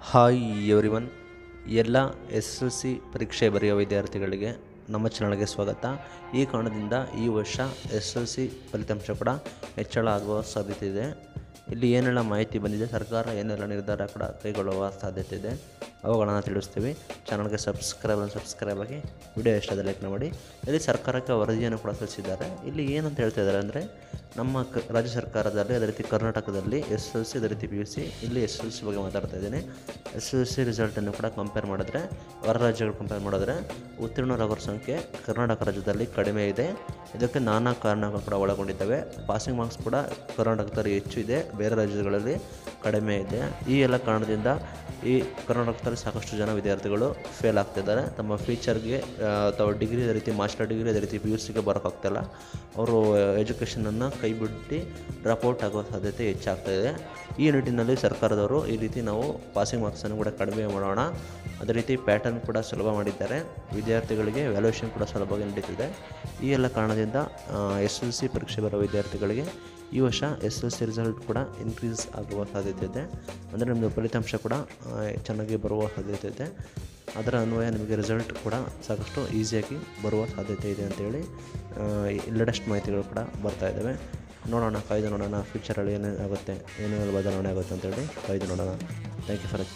hi everyone ಎಲ್ಲ S L C ಪರೀಕ್ಷೆ ಬರೆಯುವ ವಿದ್ಯಾರ್ಥಿಗಳಿಗೆ ನಮ್ಮ ಚಾನಲ್ಗೆ ಸ್ವಾಗತ ಈ ಕಾರಣದಿಂದ ಈ ವರ್ಷ ಎಸ್ ಎಲ್ ಸಿ ಫಲಿತಾಂಶ ಕೂಡ ಹೆಚ್ಚಳ ಆಗುವ ಸಾಧ್ಯತೆ ಇದೆ ಇಲ್ಲಿ ಏನೆಲ್ಲ ಮಾಹಿತಿ ಬಂದಿದೆ ಸರ್ಕಾರ ಏನೆಲ್ಲ ನಿರ್ಧಾರ ಕೂಡ ಕೈಗೊಳ್ಳುವ ಸಾಧ್ಯತೆ ಇದೆ ಅವುಗಳನ್ನು ತಿಳಿಸ್ತೀವಿ ಚಾನಲ್ಗೆ ಸಬ್ಸ್ಕ್ರೈಬ್ ಸಬ್ಸ್ಕ್ರೈಬ್ ಆಗಿ ವಿಡಿಯೋ ಇಷ್ಟದ ಲೈಕ್ ಮಾಡಿ ಇಲ್ಲಿ ಸರ್ಕಾರಕ್ಕೆ ವರದಿಯನ್ನು ಕೂಡ ಸಲ್ಲಿಸಿದ್ದಾರೆ ಇಲ್ಲಿ ಏನಂತ ಹೇಳ್ತಾ ಇದ್ದಾರೆ ಅಂದರೆ ನಮ್ಮ ಕ ರಾಜ್ಯ ಸರ್ಕಾರದಲ್ಲಿ ಅದೇ ರೀತಿ ಕರ್ನಾಟಕದಲ್ಲಿ ಎಸ್ ಎಲ್ ಸಿ ಅದೇ ರೀತಿ ಪಿ ಯು ಸಿ ಇಲ್ಲಿ ಎಸ್ ಎಲ್ ಸಿ ಬಗ್ಗೆ ಮಾತಾಡ್ತಾ ಇದ್ದೀನಿ ಎಸ್ ಎಲ್ ಸಿ ರಿಸಲ್ಟನ್ನು ಕೂಡ ಕಂಪೇರ್ ಮಾಡಿದ್ರೆ ಹೊರ ರಾಜ್ಯಗಳು ಕಂಪೇರ್ ಮಾಡಿದ್ರೆ ಉತ್ತೀರ್ಣರಾಗೋರ ಸಂಖ್ಯೆ ಕರ್ನಾಟಕ ರಾಜ್ಯದಲ್ಲಿ ಕಡಿಮೆ ಇದೆ ಇದಕ್ಕೆ ನಾನಾ ಕಾರಣಗಳು ಕೂಡ ಒಳಗೊಂಡಿದ್ದಾವೆ ಪಾಸಿಂಗ್ ಮಾರ್ಕ್ಸ್ ಕೂಡ ಕರ್ನಾಟಕದಲ್ಲಿ ಹೆಚ್ಚು ಇದೆ ಬೇರೆ ರಾಜ್ಯಗಳಲ್ಲಿ ಕಡಿಮೆ ಇದೆ ಈ ಎಲ್ಲ ಕಾರಣದಿಂದ ಈ ಕರ್ನಾಟಕದಲ್ಲಿ ಸಾಕಷ್ಟು ಜನ ವಿದ್ಯಾರ್ಥಿಗಳು ಫೇಲ್ ಆಗ್ತಿದ್ದಾರೆ ತಮ್ಮ ಫ್ಯೂಚರ್ಗೆ ಅಥವಾ ಡಿಗ್ರಿ ಅದೇ ರೀತಿ ಮಾಸ್ಟರ್ ಡಿಗ್ರಿ ಅದೇ ರೀತಿ ಪಿ ಯು ಸಿಗೆ ಬರೋಕ್ಕಾಗ್ತಾಯಿಲ್ಲ ಅವರು ಎಜುಕೇಷನನ್ನು ಕೈ ಬಿಟ್ಟು ಡ್ರಾಪ್ಔಟ್ ಆಗೋ ಸಾಧ್ಯತೆ ಹೆಚ್ಚಾಗ್ತಾಯಿದೆ ಈ ನಿಟ್ಟಿನಲ್ಲಿ ಸರ್ಕಾರದವರು ಈ ರೀತಿ ನಾವು ಪಾಸಿಂಗ್ ಮಾರ್ಕ್ಸನ್ನು ಕೂಡ ಕಡಿಮೆ ಮಾಡೋಣ ಅದೇ ರೀತಿ ಪ್ಯಾಟರ್ನ್ ಕೂಡ ಸುಲಭ ಮಾಡಿದ್ದಾರೆ ವಿದ್ಯಾರ್ಥಿಗಳಿಗೆ ವ್ಯಾಲ್ಯೂಯೇಷನ್ ಕೂಡ ಸುಲಭವಾಗಿ ನಡೀತಿದೆ ಈ ಎಲ್ಲ ಕಾರಣದಿಂದ ಎಸ್ ಎಲ್ ಸಿ ಪರೀಕ್ಷೆ ಬರೋ ವಿದ್ಯಾರ್ಥಿಗಳಿಗೆ ಈ ವರ್ಷ ಎಸ್ ಎಲ್ ಸಿ ರಿಸಲ್ಟ್ ಕೂಡ ಇನ್ಕ್ರೀಸ್ ಆಗುವ ಸಾಧ್ಯತೆ ಇದೆ ಅಂದರೆ ನಿಮ್ಮದು ಫಲಿತಾಂಶ ಕೂಡ ಆ, ಚೆನ್ನಾಗಿ ಬರುವ ಸಾಧ್ಯತೆ ಇದೆ ಅದರ ಅನ್ವಯ ನಿಮಗೆ ರಿಸಲ್ಟ್ ಕೂಡ ಸಾಕಷ್ಟು ಈಸಿಯಾಗಿ ಬರುವ ಸಾಧ್ಯತೆ ಇದೆ ಅಂತೇಳಿ ಲೇಟೆಸ್ಟ್ ಮಾಹಿತಿಗಳು ಕೂಡ ಬರ್ತಾ ಇದ್ದಾವೆ ನೋಡೋಣ ಕಾಯ್ದು ನೋಡೋಣ ಫ್ಯೂಚರಲ್ಲಿ ಏನೇನು ಆಗುತ್ತೆ ಏನೇನು ಬದಲಾವಣೆ ಆಗುತ್ತೆ ಅಂತೇಳಿ ಕಾಯ್ದು ನೋಡೋಣ ಥ್ಯಾಂಕ್ ಯು ಫಾರ್